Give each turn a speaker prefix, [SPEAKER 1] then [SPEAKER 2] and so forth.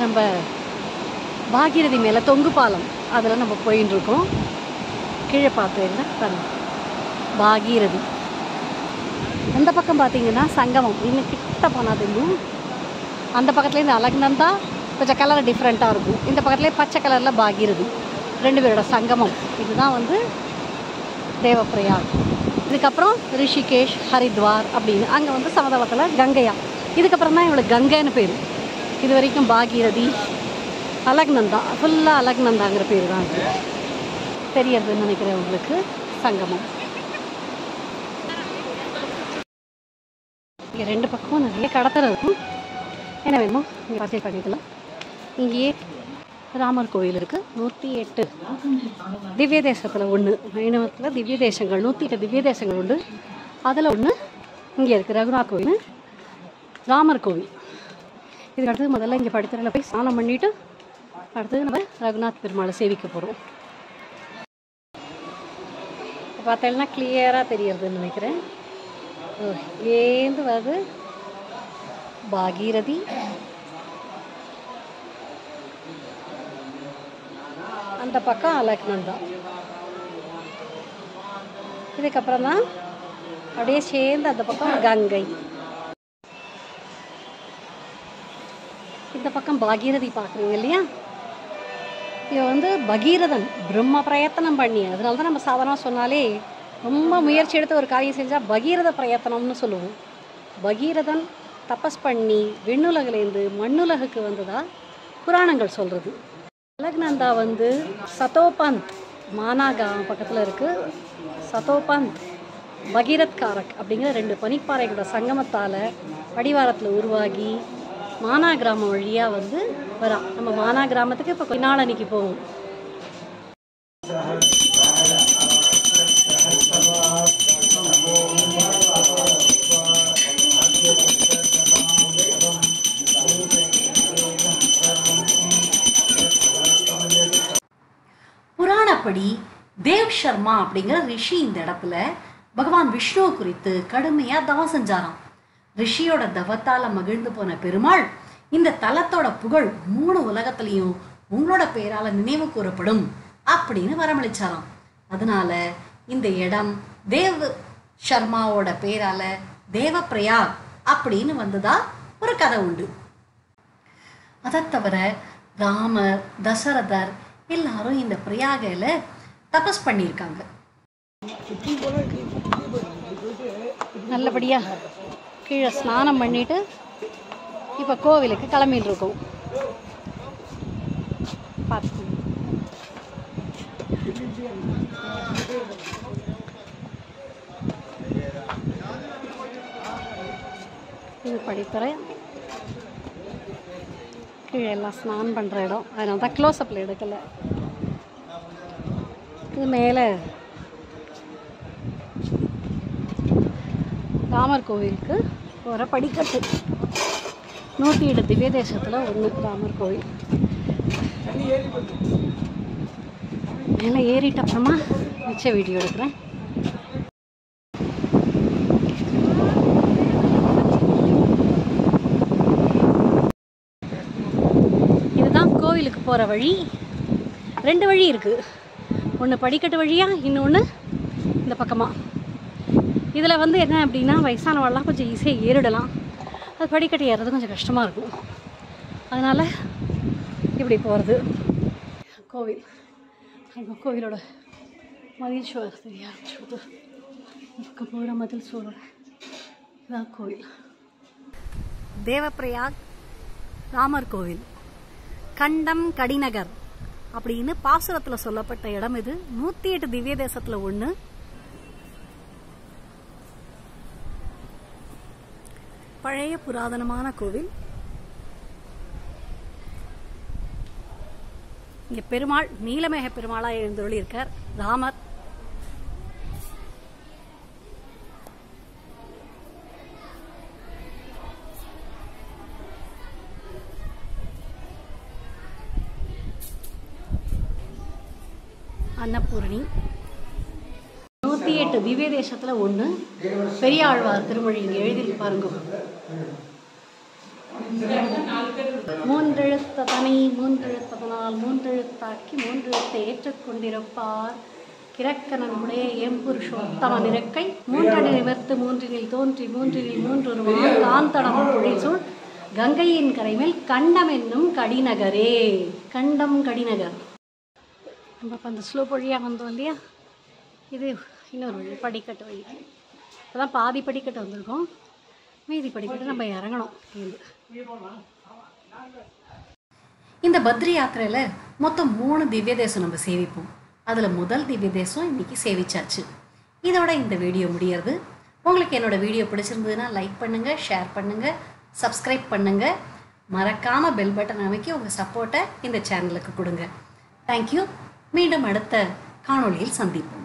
[SPEAKER 1] நம்ம பாகீரதி மேலே தொங்கு பாலம் அதில் நம்ம போயின்னு இருக்கோம் கீழே பார்த்தீங்கன்னா பாருங்க பாகீரதி அந்த பக்கம் பார்த்தீங்கன்னா சங்கமம் இன்னும் கிட்ட போனால் தெரியும் அந்த பக்கத்துலேருந்து அலக்னந்தா கொஞ்சம் கலர் டிஃப்ரெண்ட்டாக இருக்கும் இந்த பக்கத்துலேயே பச்சை கலரில் பாகீரதி ரெண்டு பேரோட சங்கமம் இதுதான் வந்து தேவப்பிரயாக் இதுக்கப்புறம் ரிஷிகேஷ் ஹரித்வார் அப்படின்னு அங்கே வந்து சமதளத்தில் கங்கையா இதுக்கப்புறம் தான் இவளுக்கு கங்கைன்னு பேர் இது வரைக்கும் பாகீரதி அலக்னந்தா ஃபுல்லாக அலக்னந்தாங்கிற பேர் தான் இருக்கு தெரியறதுன்னு நினைக்கிறேன் உங்களுக்கு சங்கமம் இங்கே ரெண்டு பக்கமும் நிறைய கடத்தல் இருக்கும் என்ன வேணுமோ இங்கே பர்ச்சேஸ் பண்ணிக்கலாம் இங்கேயே ராமர் கோயில் இருக்குது நூற்றி எட்டு திவ்ய தேசத்தில் ஒன்று வைணவத்தில் திவ்ய தேசங்கள் நூற்றி எட்டு திவ்ய தேசங்கள் உண்டு அதில் ஒன்று இங்கே இருக்குது ரகுநாத் கோயில் ராமர் கோவில் இதுக்கு அடுத்து முதல்ல இங்கே படுத்துறையில் போய் ஸ்நானம் பண்ணிவிட்டு அடுத்தது நம்ம ரகுநாத் பெருமாளை சேவிக்க போகிறோம் பார்த்தீங்கன்னா கிளியராக தெரியறதுன்னு நினைக்கிறேன் ஓ, ஏந்து வருது பாகீரதி அந்த பக்கம் அலக்னந்தா இதுக்கப்புறம் தான் அப்படியே சேர்ந்து அந்த பக்கம் கங்கை இந்த பக்கம் பாகீரதி பார்க்குறீங்க இல்லையா இவன் வந்து பகீரதன் பிரம்ம பிரயத்தனம் பண்ணி அதனால தான் நம்ம சாதாரணமாக சொன்னாலே ரொம்ப முயற்சி எடுத்து ஒரு காரியம் செஞ்சால் பகீரத பிரயத்தனம்னு சொல்லுவோம் பகீரதன் தபஸ் பண்ணி விண்ணுலகிலேருந்து மண்ணுலகுக்கு வந்ததா புராணங்கள் சொல்கிறது அலக்னந்தா வந்து சதோபந்த் மானாகா பக்கத்தில் இருக்குது சதோபந்த் பகீரத் காரக் அப்படிங்கிற ரெண்டு பனிப்பாறைகளோட சங்கமத்தால் அடிவாரத்தில் உருவாகி மானா கிராமம் வழியாக வந்து வரா நம்ம மானா கிராமத்துக்கு இப்போ கொஞ்ச நாள் அன்னைக்கு போவோம் புராணப்படி தேவ் சர்மா அப்படிங்கிற ரிஷி இந்த இடத்துல பகவான் விஷ்ணுவை குறித்து கடுமையாக தவம் செஞ்சாராம் ரிஷியோட தவத்தால மகிழ்ந்து போன பெருமாள் இந்த தலத்தோட புகழ் மூணு உலகத்திலையும் உங்களோட பெயரால நினைவு கூறப்படும் அப்படின்னு வரமளிச்சாராம் அதனால இந்த இடம் தேவ் சர்மாவோட பேரால தேவப்பிரயாக் அப்படின்னு வந்ததா ஒரு கதை உண்டு அதை தவிர ராமர் தசரதர் எல்லாரும் இந்த பிரயாகையில் தபஸ் பண்ணியிருக்காங்க நல்லபடியா கீழே ஸ்நானம் பண்ணிட்டு இப்போ கோவிலுக்கு கிளம்பிட்டு இருக்கோம் பார்த்து இது படித்துறை கீழே எல்லாம் ஸ்நானம் பண்ணுற இடம் அதனால தான் க்ளோஸ்அப்பில் எடுக்கலை இது மேலே ராமர் கோவிலுக்கு போகிற படிக்கட்டு நூற்றி ஏழு திவ்ய தேசத்தில் ஒன்று ராமர் கோவில் மேலே ஏறிட்ட அப்புறமா மிச்ச வீடியோ எடுக்கிறேன் இதுதான் கோவிலுக்கு போகிற வழி ரெண்டு வழி இருக்குது ஒன்று படிக்கட்டு வழியாக இன்னொன்று இந்த பக்கமாக இதில் வந்து என்ன அப்படின்னா வயசானவாள்லாம் கொஞ்சம் ஈஸியாக ஏறிடலாம் அது படிக்கட்டு ஏறுறது கொஞ்சம் கஷ்டமாக இருக்கும் அதனால் இப்படி போகிறது கோவில் அந்த கோவிலோட மதில் சுவர் தெரிய ஆரம்பிச்சுடுது இந்த பக்கம் போகிற மதில் சுவர் இதான் கோவில் தேவப்பிரயாக் ராமர் கோவில் கண்டம் கடிநகர் அப்படின்னு பாசுரத்தில் சொல்லப்பட்ட இடம் இது நூற்றி எட்டு திவ்ய தேசத்தில் ஒன்று பழைய புராதனமான கோவில் இங்க பெருமாள் நீலமேக பெருமாளா எழுந்தருளி இருக்கார் ராமர் அன்னபூரணி நூற்றி எட்டு திவ்ய தேசத்தில் ஒன்று பெரியாழ்வார் திருமொழி இங்கே எழுதி பாருங்க மூன்றெழுத்த தனி மூன்றெழுத்ததனால் மூன்றெழுத்தாக்கி மூன்றெழுத்தை ஏற்றுக்கொண்டிருப்பார் கிரக்கணனுடைய எம்புருஷோத்தமன் இருக்கை மூன்றடி நிமிர்த்து மூன்றினில் தோன்றி மூன்றினில் மூன்றொருவான் காந்தடம் பொழிசூழ் கங்கையின் கரைமேல் கண்டம் என்னும் கடிநகரே கண்டம் கடிநகர் நம்ம இப்போ அந்த ஸ்லோப் வழியாக வந்தோம் இல்லையா இது இன்னொரு வழி படிக்கட்டு வழி இப்போ தான் பாதி படிக்கட்டு வந்திருக்கோம் மீதி படிக்கட்டு நம்ம இறங்கணும் கீழே இந்த பத்ரி யாத்திரையில் மொத்தம் மூணு திவ்ய தேசம் நம்ம சேவிப்போம் அதில் முதல் திவ்ய தேசம் இன்னைக்கு சேவிச்சாச்சு இதோட இந்த வீடியோ முடியறது உங்களுக்கு என்னோட வீடியோ பிடிச்சிருந்ததுன்னா லைக் பண்ணுங்கள் ஷேர் பண்ணுங்கள் சப்ஸ்கிரைப் பண்ணுங்கள் மறக்காமல் பெல் பட்டன் அமைக்கி உங்கள் சப்போர்ட்டை இந்த சேனலுக்கு கொடுங்க தேங்க்யூ மீண்டும் அடுத்த காணொளியில் சந்திப்போம்